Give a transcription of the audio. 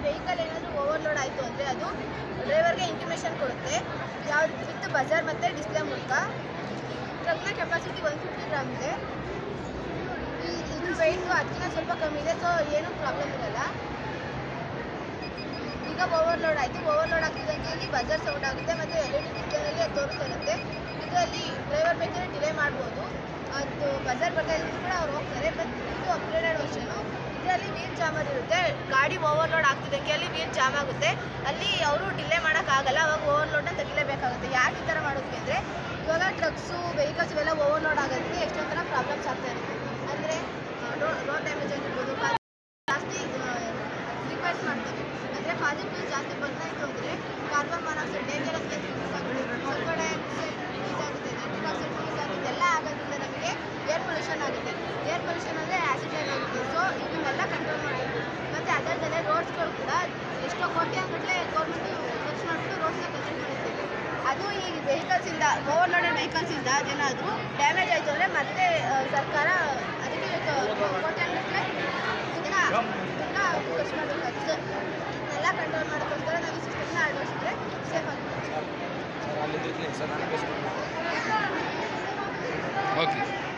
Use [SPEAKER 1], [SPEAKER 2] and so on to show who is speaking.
[SPEAKER 1] vehicle ಏನಾದರೂ overload ಆಯಿತು ಅಂದರೆ ಅದು ಡ್ರೈವರ್ಗೆ ಇಂಟಿಮೇಷನ್ ಕೊಡುತ್ತೆ ಯಾವ್ದು ವಿತ್ ಬಜಾರ್ ಮತ್ತು ಡಿಸ್ಪ್ಲೇ ಮೂಲಕ ಟ್ರಕ್ನ ಕೆಪಾಸಿಟಿ ಒನ್ ಫಿಫ್ಟಿ ಗ್ರಾಮ್ ಇದೆ ಈ- ಇದು ವೆಯ್ಟು ಅದಕ್ಕಿಂತ ಸ್ವಲ್ಪ ಕಮ್ಮಿ ಇದೆ ಸೊ ಏನೂ ಪ್ರಾಬ್ಲಮ್ ಇರಲ್ಲ ಈಗ ಓವರ್ಲೋಡ್ ಆಯಿತು ಓವರ್ಲೋಡ್ ಆಗ್ತಿದ್ದಂಗೆ ಇಲ್ಲಿ ಬಜಾರ್ ಸೌಂಡ್ ಆಗುತ್ತೆ ಮತ್ತು ಎಲ್ ಇ ಡಿ ಡಿಸ್ಪ್ಲೇನಲ್ಲಿ ಅದು ತೋರಿಸ್ತಾ ಇರುತ್ತೆ ಇದರಲ್ಲಿ ಡ್ರೈವರ್ ಬೇಕಾದ್ರೆ ಡಿಲೇ ಮಾಡ್ಬೋದು ಅದು ಬಜಾರ್ ಬೇಕಾದ್ರೆ ಕೂಡ ಅವ್ರು ಹೋಗ್ತಾರೆ ಬಟ್ ಇದು ಅಪ್ಗ್ರೇಡೆಡ್ ವರ್ಷನು ಇದರಲ್ಲಿ ವೀಲ್ ಜಾಮರ್ ಇರುತ್ತೆ ಗಾಡಿ ಓವರ್ಲೋಡ್ ಆಗ್ತಿದ್ದಕ್ಕೆ ಅಲ್ಲಿ ವೀಲ್ ಜಾಮ್ ಆಗುತ್ತೆ ಅಲ್ಲಿ ಅವರು ಡಿಲೇ ಮಾಡೋಕ್ಕಾಗಲ್ಲ ಅವಾಗ ಓವರ್ಲೋಡ್ನ ತೆಗಿಲೇಬೇಕಾಗುತ್ತೆ ಯಾಕೆ ಈ ಥರ ಮಾಡೋದಕ್ಕೆ ಅಂದರೆ ಇವಾಗ ಟ್ರಕ್ಸು ವೆಹಿಕಲ್ಸ್ ಇವೆಲ್ಲ ಓವರ್ಲೋಡ್ ಆಗೋದಕ್ಕೆ ಎಷ್ಟೊಂದು ಥರ ಪ್ರಾಬ್ಲಮ್ಸ್ ಆಗ್ತಾ ಇರುತ್ತೆ ಅಂದರೆ ರೋಡ್ ಡ್ಯಾಮೇಜ್ ಆಗಿರ್ಬೋದು car ಜಾಸ್ತಿ ರಿಕ್ವೆಸ್ಟ್ ಮಾಡ್ತೀವಿ ಅಂದರೆ ಪಾಸಿಟಿವ್ ಜಾಸ್ತಿ ಬರ್ತಾ ಇತ್ತು ಅಂದರೆ carbon monoxide dangerous gas release ಆಗುತ್ತೆ ಸಲ್ಫರ್ ಡೈಆಕ್ಸೈಡ್ ರಿಲೀಸ್ ಆಗುತ್ತೆ ನೈಟ್ರಿಕ್ ಆಕ್ಸೈಡ್ ರಿಲೀಸ್ ಆಗುತ್ತೆ ಎಲ್ಲ ಆಗೋದ್ರಿಂದ ನಮಗೆ ಏರ್ ಪೊಲ್ಯೂಷನ್ ಆಗುತ್ತೆ ಏರ್ ಪೊಲ್ಯೂಷನ್ ಅಂದರೆ ಆ್ಯಸಿಡ್ ರೈನ್ ಆಗುತ್ತೆ ಸೊ ಇವನ್ನೆಲ್ಲ ಕಂಟ್ರೋಲ್ ಮಾಡಬೇಕು ಮತ್ತು ಅದಲ್ಲದೆ ರೋಡ್ಸ್ಗಳು ಕೂಡ ಎಷ್ಟೋ ಕೋಟ್ಯಾಂಗಟ್ಟಲೆ ಗೌರ್ಮೆಂಟು ಖರ್ಚು ಮಾಡಿಬಿಟ್ಟು ರೋಡ್ಸ್ನ ಕನ್ಸ್ಟ್ರಕ್ಟ್ ಮಾಡುತ್ತೆ ಅದು ಈ ವೆಹಿಕಲ್ಸಿಂದ ಓವರ್ಲೋಡೆಡ್ ವೆಹಿಕಲ್ಸಿಂದ ಅದೇನಾದರೂ ಡ್ಯಾಮೇಜ್ ಆಯಿತು ಅಂದರೆ ಮತ್ತೆ ಆ, ಸರ್ಕಾರ ಅದಕ್ಕೆ ಕೋಟ್ಯಾಂಗಟ್ಟಲೆ ಇದನ್ನ ಇದನ್ನ ಖರ್ಚು ಮಾಡಬೇಕಾಗುತ್ತೆ ಸೊ ಇದನ್ನೆಲ್ಲ ಕಂಟ್ರೋಲ್ ಮಾಡೋಕ್ಕೋಸ್ಕರ ನಾವು ಈ ಸಿಸ್ಟಮ್ನ ಅಳವಡಿಸಿದ್ರೆ ಸೇಫ್ ಆಗುತ್ತೆ
[SPEAKER 2] ಸರ್ ಅಲ್ಲಿ ಸರ್ ನನಗೆ
[SPEAKER 3] ಓಕೆ